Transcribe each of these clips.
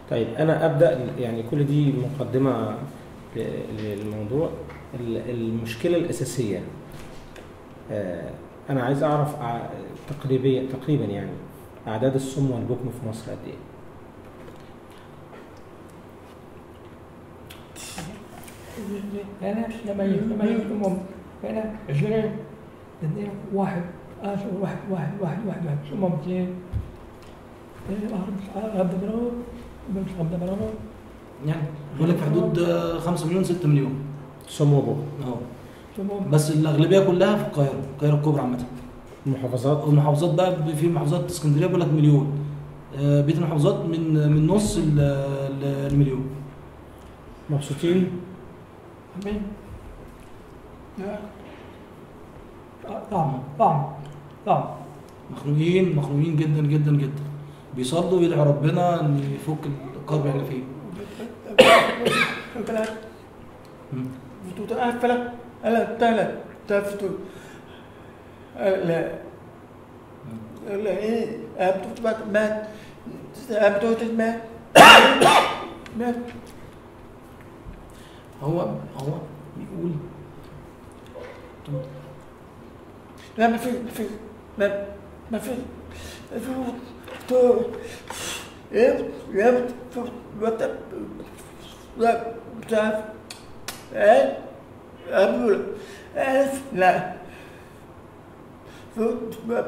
طيب انا ابدا يعني كل دي مقدمه ل- للموضوع ال- المشكله الاساسيه آه، انا عايز اعرف ع- تقريبا تقريبا يعني اعداد السم والبكم في مصر قد ايه هنا لما ي- لما يكتبهم هنا عشرين اثنين واحد آخر واحد واحد واحد واحد واحد ثم اثنين غدا برو مش غدا برو يعني بقول لك في حدود آه، 5 مليون 6 مليون سم وبكم اه ثم بس الاغلبيه كلها في القاهره القاهره الكبرى عامه المحافظات والمحافظات بقى في محافظات اسكندريه بيقول لك مليون آه، بقيه المحافظات من من نص ل- ل- لمليون مبسوطين امين طعم طعم طعم مخنوقين مخنوقين جدا جدا جدا بيصلوا ويدعوا ربنا ان يفك الكرب اللي احنا فيه ثلاث مم. فتوت أفلا ألا ثلاث تفتو لا لا إيه أبتوت مات مات أبتوت مات مات هو هو بيقول لا ما في ما في ما ما في ما في تو ايه يا تو وات لا بتعرف ايه أقول ألف لا فوت ما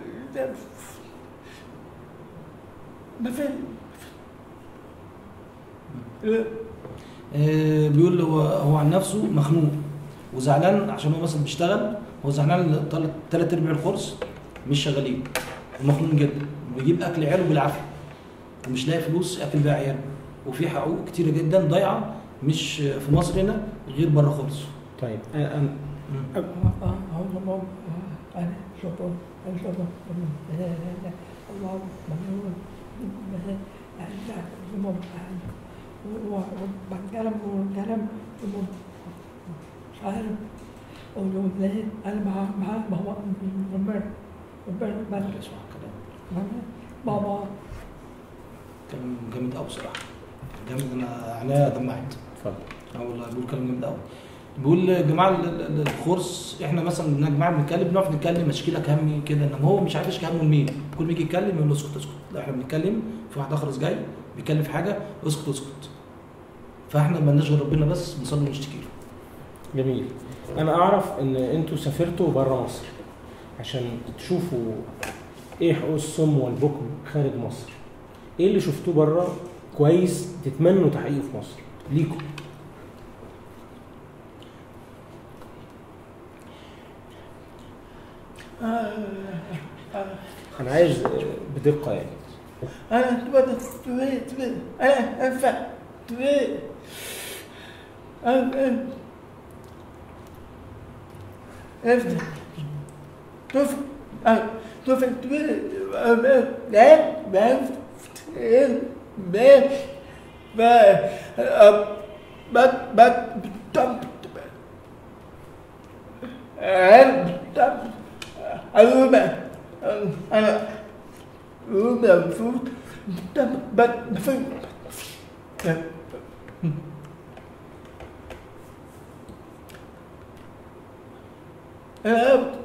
ما في لا آه، بيقول هو هو عن نفسه مخنوق وزعلان عشان هو مثلا بيشتغل هو زعلان ثلاث ارباع الخرس مش شغالين ومخنوق جدا بيجيب اكل عياله بالعافيه ومش لاقي فلوس ياكل بيها عياله وفي حقوق كتيره جدا ضايعه مش في مصر هنا غير بره خالص طيب أنا أنا أنا شكرا أنا شكرا الله مليون وبنكلم ونكلم عارف ويوم ليه أنا مع مع ما هو ربنا ربنا ربنا اسمع كلام بابا كلام جامد قوي بصراحه جامد انا عينيا دمعت اتفضل اه والله بيقول كلام جامد قوي بيقول يا جماعه ال- ال- الخرس احنا مثلا يا جماعه بنتكلم بنقعد نتكلم اشكيلك همي كده انما هو مش عارف يشكي همه لمين كل ما يجي يتكلم يقول له اسكت اسكت لا احنا بنتكلم في واحد اخرس جاي بيتكلم في حاجه اسكت اسكت فاحنا مالناش غير ربنا بس بنصلي ونشتكي له جميل انا اعرف ان انتوا سافرتوا بره مصر عشان تشوفوا ايه حقوق الصم والبكم خارج مصر ايه اللي شفتوه بره كويس تتمنوا تحقيقه في مصر ليكم انا عايز بدقه يعني أنا تبغى تبغى تبغى أنا أنفع تبغى أنا افتح شوف شوف تبغى لا ما ما ما بات بات بتم أنا بتم أنا أنا أنا المفروض بتم بات بفهم أنا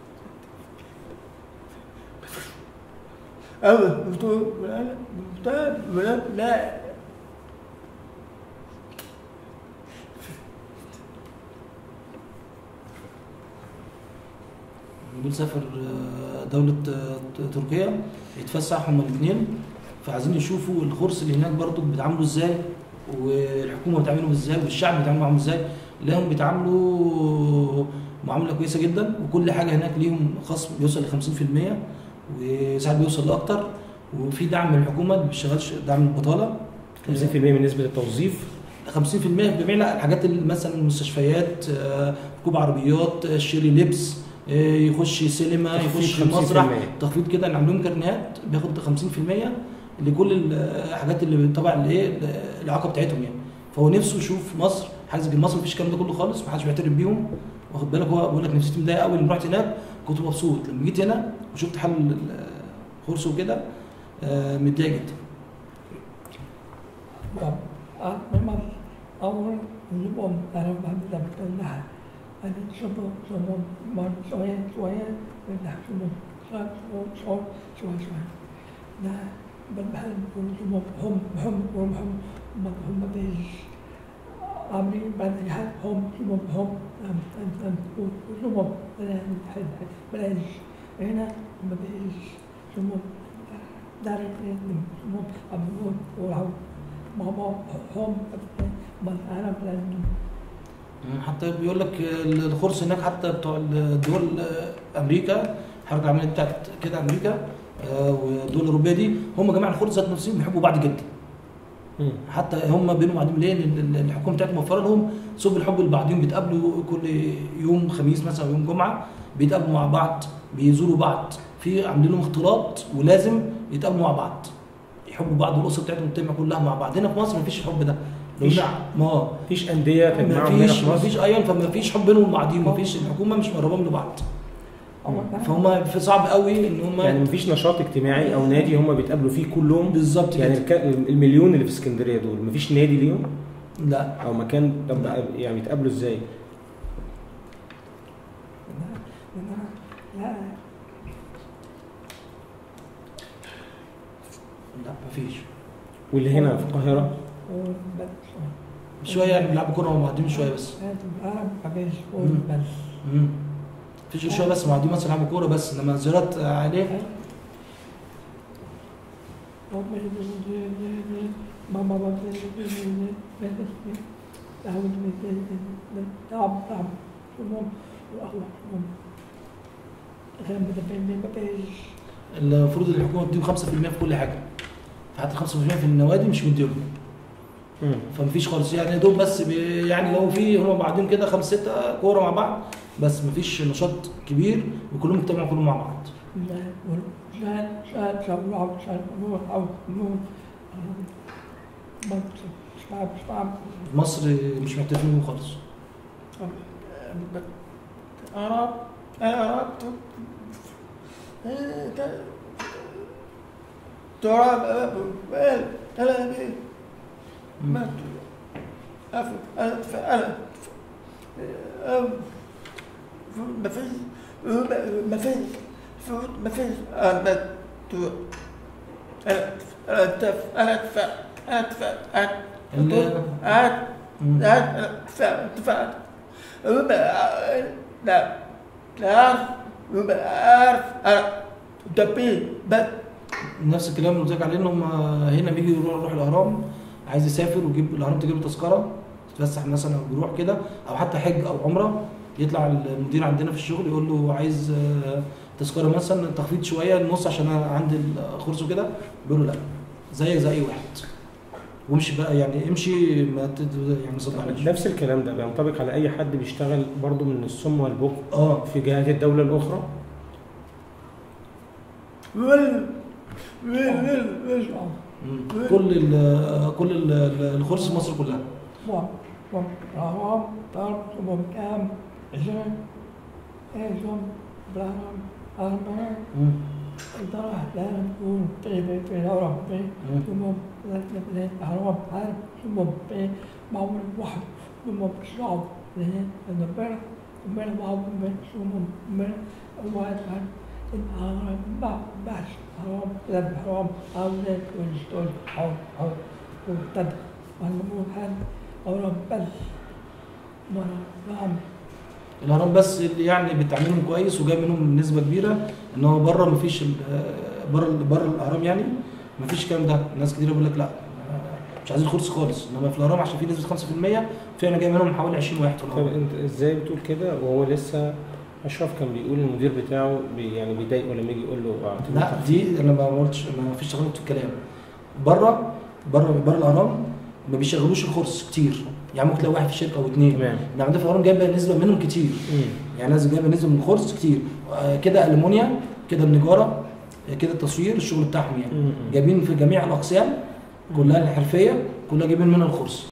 أنا بتقول لا لا لا لا دول سافر آه، دولة آه، تركيا يتفسح هما الاثنين فعايزين يشوفوا الخرس اللي هناك برضه بيتعاملوا ازاي والحكومة بتعاملهم ازاي والشعب بيتعامل معاهم ازاي لهم بيتعاملوا معاملة كويسة جدا وكل حاجة هناك ليهم خصم بيوصل ل 50% وساعات بيوصل لأكتر وفي دعم من الحكومة ما بيشتغلش دعم البطالة 50% من نسبه التوظيف 50% بجميع الحاجات اللي مثلا المستشفيات آه، ركوب عربيات آه، شيري لبس آه، يخش سينما يخش تخفيض 50%. مسرح تخفيض كده اللي عاملين كارنيهات بياخد 50% لكل الحاجات اللي تبع الايه الاعاقه بتاعتهم يعني فهو نفسه يشوف مصر حاجه زي مصر مفيش الكلام ده كله خالص محدش بيعترف بيهم واخد بالك هو بيقول لك نفسيتي مضايقه قوي لما رحت هناك كنت مبسوط لما جيت هنا وشفت حل الخرس وكده آه، متضايق جدا memang awal sebelum dalam dalam tengah ada semua semua manusia saya dah semua satu so so so nah berbahan pun semua hum hum hum hum hum hum habis Amri banyak hum semua hum am am am semua belan belan هنا ما بقيش semua dari semua abu orang ماما هم من انا بلان حتى بيقول لك الخرس هناك حتى بتوع الدول امريكا الحركه العالميه بتاعت كده امريكا آه، والدول الاوروبيه دي هم جماعه الخرس ذات نفسهم بيحبوا بعض جدا مم. حتى هم بينهم بعضهم ليه؟ لان الحكومه بتاعتهم موفره لهم سبل الحب لبعضهم بيتقابلوا كل يوم خميس مثلا او يوم جمعه بيتقابلوا مع بعض بيزوروا بعض في عاملين لهم اختلاط ولازم يتقابلوا مع بعض يحبوا بعض والاسر بتاعتهم تجمع كلها مع بعض هنا في مصر مفيش الحب ده لو مفيش. نع- ما مفيش انديه تجمعهم هنا مفيش في مصر مفيش ايوه فما فيش حب بينهم وبعضهم مفيش الحكومه مش مقربهم لبعض فهم في صعب قوي ان هم يعني مفيش نشاط اجتماعي او نادي هم بيتقابلوا فيه كلهم بالظبط يعني كده الك- المليون اللي في اسكندريه دول مفيش نادي ليهم لا او مكان طب لا. يعني يتقابلوا ازاي؟ لا لا مفيش واللي هنا في القاهره شويه يعني بيلعبوا كوره مع بعضهم شويه بس العالم مفيش مم. بس مم. مفيش شويه بس مع بعضهم مثلا يلعبوا كوره بس انما زيارات عليه ماما ما تعب تعب المفروض الحكومه تديهم 5% في كل حاجه فحتى 5% في النوادي مش مديهم مم. فمفيش خالص يعني دول بس بي يعني لو في هم بعدين كده خمسه سته كوره مع بعض بس مفيش نشاط كبير وكلهم اجتمعوا كلهم مع بعض مصر مش محتفلين بيهم خالص أردت أردت ترى أنا ما أفهم أنا أنا ما فيش ما فيش ما فيش أنا أنا أنا أنا أدفع أدفع ال- أدفع مم. أدفع أدفع لا لا أعرف أعرف أنا دبي بس نفس الكلام اللي قلت لك عليه ان هم هنا بيجي يروح يروح الاهرام عايز يسافر ويجيب الاهرام تجيب له تذكره يتفسح مثلا او يروح كده او حتى حج او عمره يطلع المدير عندنا في الشغل يقول له عايز آه، تذكره مثلا تخفيض شويه النص عشان انا عندي الخرس وكده بيقول له لا زيك زي اي واحد وامشي بقى يعني امشي ما تد... يعني ما تصدعنيش نفس الكلام ده بينطبق على اي حد بيشتغل برضه من السم والبكم اه في جهات الدوله الاخرى ويل ويل ويل ويل مم. كل ال كل ال الخرس في مصر كلها وام وام رام طرب وام كام زين ايزوم برام أربعة مم. الدرع لا نكون في في الهرم في مم. ثم لا نبني الهرم عارف ثم في معمول واحد ثم بشعب لأن النبرة ومن بعض من ثم من الواحد عن الهرم بعد بعد هرم لا هرم أو لا ونشتغل أو أو وتد والمو هذا هرم بس مرة نعم الاهرام بس اللي يعني بتعاملهم كويس وجاي منهم نسبه كبيره ان هو بره مفيش ال- آه، بره بره الاهرام يعني مفيش الكلام ده ناس كتير بيقول لك لا آه، مش عايزين خرس خالص انما في الاهرام عشان في نسبه 5% فعلا جاي منهم حوالي 20 واحد في طب الاهرام انت ازاي بتقول كده وهو لسه اشرف كان بيقول المدير بتاعه بي يعني بيضايقه لما يجي يقول له اعطيني لا دي انا ما قلتش ما فيش تغلط في الكلام بره بره بره الاهرام ما بيشغلوش الخرس كتير يعني ممكن تلاقي واحد في الشركه او اثنين تمام انما عندنا في الاهرام جايبه نسبه منهم كتير مم. يعني ناس جايبه نسبه من الخرس كتير آه، كده المونيا كده النجاره آه، كده التصوير الشغل بتاعهم يعني مم. جايبين في جميع الاقسام كلها الحرفيه كلها جايبين منها الخرس